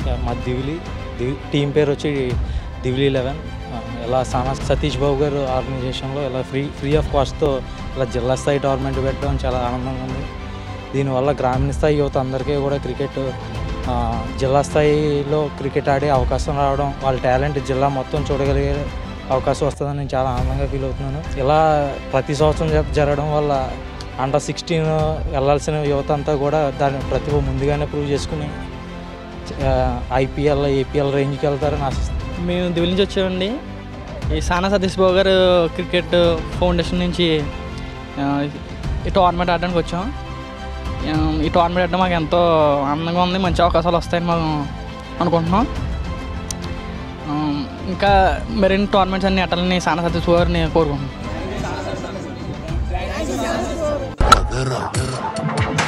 మా దివిలి దివి టీం పేరు వచ్చి దివిలి లెవెన్ ఇలా సానా సతీష్ బాబు గారు ఆర్గనైజేషన్లో ఇలా ఫ్రీ ఫ్రీ ఆఫ్ కాస్ట్తో ఇలా జిల్లా స్థాయి టోర్నమెంట్ పెట్టడం చాలా ఆనందంగా ఉంది దీనివల్ల గ్రామీణ స్థాయి యువత అందరికీ కూడా క్రికెట్ ఆ, జిల్లా స్థాయిలో క్రికెట్ ఆడే అవకాశం రావడం వాళ్ళ టాలెంట్ జిల్లా మొత్తం చూడగలిగే అవకాశం వస్తుందని నేను చాలా ఆనందంగా ఫీల్ అవుతున్నాను ఇలా ప్రతి సంవత్సరం జ- జరగడం వల్ల అండర్ సిక్స్టీన్ వెళ్ళాల్సిన యువత అంతా కూడా దాని ప్రతిభ ముందుగానే ప్రూవ్ చేసుకుని ఐపీఎల్ ఏపీఎల్ రేంజ్కి వెళ్తారని ఆశిస్తున్నాను మేము దివిలి నుంచి వచ్చామండి ఈ సానా సతీష్ బాబు గారు క్రికెట్ ఫౌండేషన్ నుంచి ఆ, ఈ టోర్నమెంట్ ఆడడానికి వచ్చాం ఆ, ఈ టోర్నమెంట్ ఆడడం మాకు ఎంతో ఆనందంగా ఉంది మంచి అవకాశాలు వస్తాయని మనం అనుకుంటున్నాం ఆ, ఇంకా మరిన్ని టోర్నమెంట్స్ అన్ని ఆడాలని సానా సతీష్ బాబు గారిని కోరుకుంటున్నాం